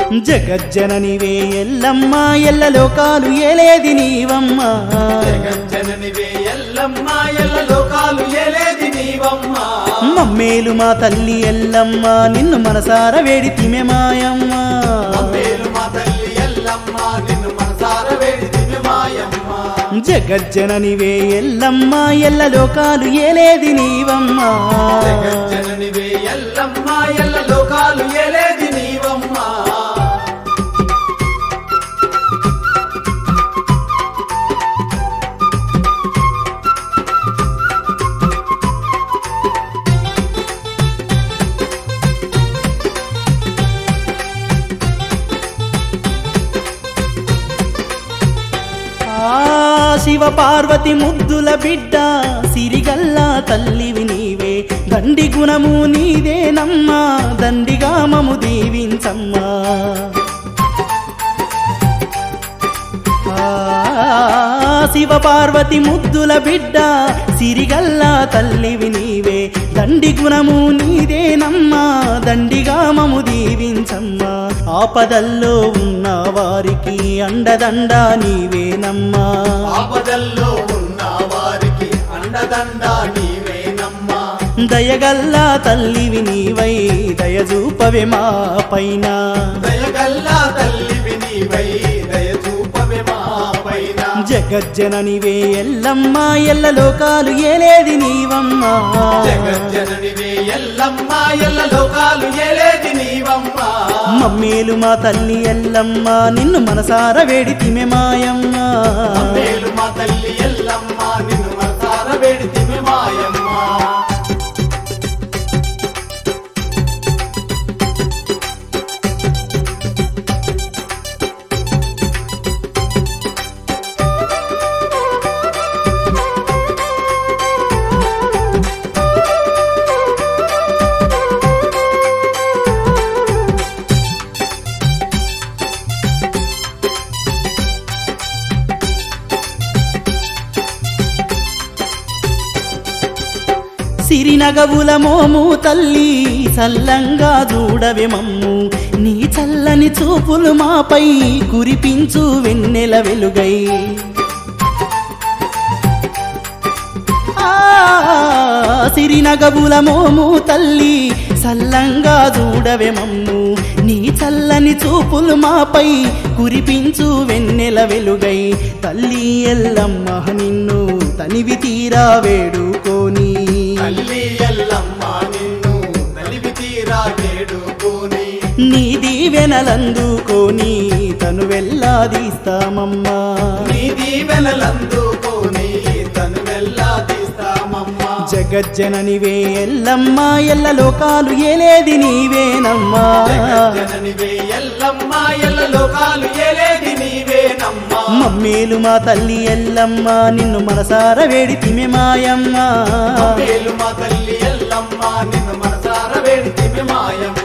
జగజ్జననివే ఎల్లమ్మ ఎల్ల లోకాలు ఏలేది నీవమ్మ జగజ్జననివే ఎల్లమ్మ ఎల్ల లోకాలు ఏలేది నీవమ్మ మమ్మేలు మా తల్లి ఎల్లమ్మ నిన్ను మనసార వేడితిమె మాయమ్మ మేలు మా తల్లి ఎల్లమ్మ నిన్ను మనసార వేడితిమి మాయమ్మ జగజ్జననివే ఎల్లమ్మ ఎల్ల లోకాలు ఏలేది నీవమ్మ జగజ్జననివే ఎల్లమ్మ ఎల్ల లోకాలు ఏలేది నీవమ్మ ఆ శివ పార్వతి ముద్దుల బిడ్డ సిరిగల్లా తల్లివి నీవే దండి గుణము నీదేనమ్మా దండిగా మము దీవించమ్మా ఆ శివ పార్వతి ముద్దుల బిడ్డ సిరిగల్లా తల్లివి నీవే దండి గుణము నీదేనమ్మా దండిగా మము దీవించమ్మా ఆపదల్లో ఉన్న వారికి అండదండ నీవేనమ్మా ఆపదల్లో ఉన్న వారికి అండదండ నీవేనమ్మా దయగల్లా తల్లివి నీవై దయచూపవే మా పైన దయగల్లా తల్లివి నీవై దయ చూపవే మా పైన జగజ్జననివే ఎల్లమ్మ ఎల్ల లోకాలు ఏలేది నీవమ్మా జగజ్జననివే ఎల్లమ్మ ఎల్ల లోకాలు ఏలేది నీవమ్మ మమ్మేలు మా తల్లి ఎల్లమ్మ నిన్ను మనసార వేడితిమె మాయమ్మ మేలు మా తల్లి ఎల్లమ్మ నిన్ను మనసార వేడితిమి మాయమ్మ సిరినగవుల మోము తల్లి చల్లంగా చూడవే మమ్ము నీ చల్లని చూపులు మాపై కురిపించు వెన్నెల వెలుగై ఆ సిరినగవుల మోము తల్లి సల్లంగా చూడవే మమ్ము నీ చల్లని చూపులు మాపై కురిపించు వెన్నెల వెలుగై తల్లి ఎల్లమ్మ నిన్ను తనివి తీరా వేడుకోని తల్లి ఎల్లమ్మ నిన్ను తల్లివి తీరా వేడుకోని నీ దీవెనలందుకోని తను వెళ్ళాదీస్తామమ్మా నీ దీవెనలందుకోని తను వెళ్ళా తీస్తామమ్మా జగజ్జననివే ఎల్లమ్మ ఎల్ల లోకాలు ఏలేది నీవేనమ్మా జగజ్జననివే ఎల్లమ్మ ఎల్ల లోకాలు ఏలేది నీవేనమ్మా మమ్మేలు మా తల్లి ఎల్లమ్మ నిన్ను మనసార వేడితిమె మాయమ్మ మేలు మా తల్లి ఎల్లమ్మ నిన్ను మనసార వేడితిమి మాయమ్మ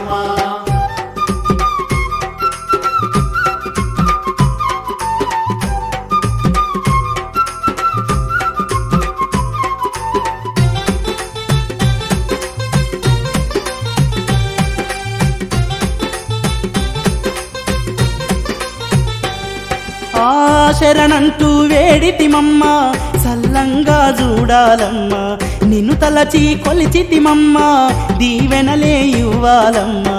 ఆ శరణంటూ వేడితిమమ్మ సల్లంగా చూడాలమ్మ నిన్ను తలచి కొలిచితిమమ్మ దీవెనలే ఇవ్వాలమ్మా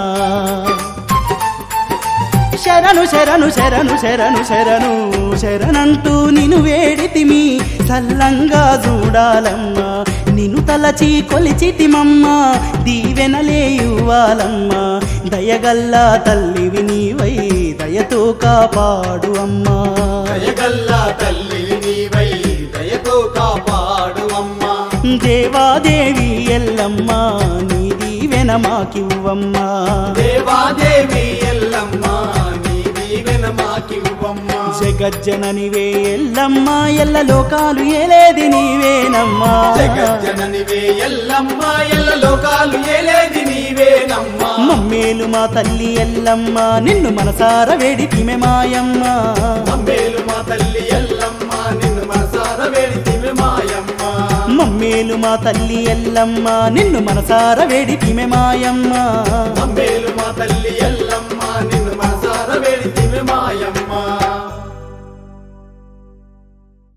శరణు శరణు శరణు శరణు శరణు శరణంటూ నిన్ను వేడితిమి సల్లంగా చూడాలమ్మ నిన్ను తలచి కొలిచితిమమ్మ దీవెనలే ఇవ్వాలమ్మ దయగల్లా తల్లివి నీవై దయతో కాపాడు అమ్మా దయగల్లా తల్లి నీవై దయతో కాపాడు అమ్మా దేవాదేవి ఎల్లమ్మ నీ దీవెన మాకివ్వమ్మా దేవాదేవి ఎల్లమ్మ నీ దీవెన మాకివ్వమ్మా జగజ్జననివే ఎల్లమ్మ ఎల్ల లోకాలు ఏలేది నీవేనమ్మా జగజ్జననివే ఎల్లమ్మ ఎల్ల లోకాలు ఏలేది నీవేనమ్మా మమ్మేలు మా తల్లి ఎల్లమ్మ నిన్ను మనసార వేడితిమె మాయమ్మ అమ్మేలు మా తల్లి ఎల్లమ్మ నిన్ను మనసార వేడితివి మాయమ్మ మమ్మేలు మా తల్లి ఎల్లమ్మ నిన్ను మనసార వేడితిమె మాయమ్మ అమ్మేలు మా తల్లి ఎల్లమ్మ నిన్ను మనసార వేడితిమి